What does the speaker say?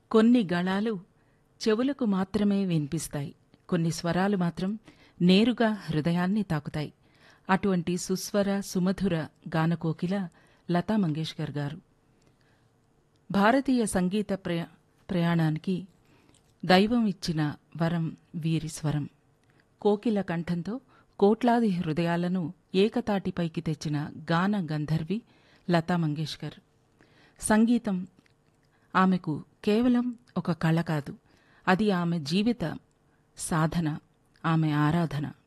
కొన్ని గళాలు చెవులకు మాత్రమే వినిపిస్తాయి కొన్ని స్వరాలు మాత్రం నేరుగా హృదయాన్ని తాకుతాయి అటువంటి సుస్వర సుమధుర గానకోకిల లతా మంగేష్కర్ గారు భారతీయ సంగీత ప్రయ ప్రయాణానికి దైవం ఇచ్చిన వరం వీరి స్వరం కోకిల కంఠంతో కోట్లాది హృదయాలను ఏకతాటిపైకి తెచ్చిన గాన గంధర్వి లతా మంగేష్కర్ సంగీతం ఆమెకు కేవలం ఒక కళ కాదు అది ఆమె జీవిత సాధన ఆమె ఆరాధన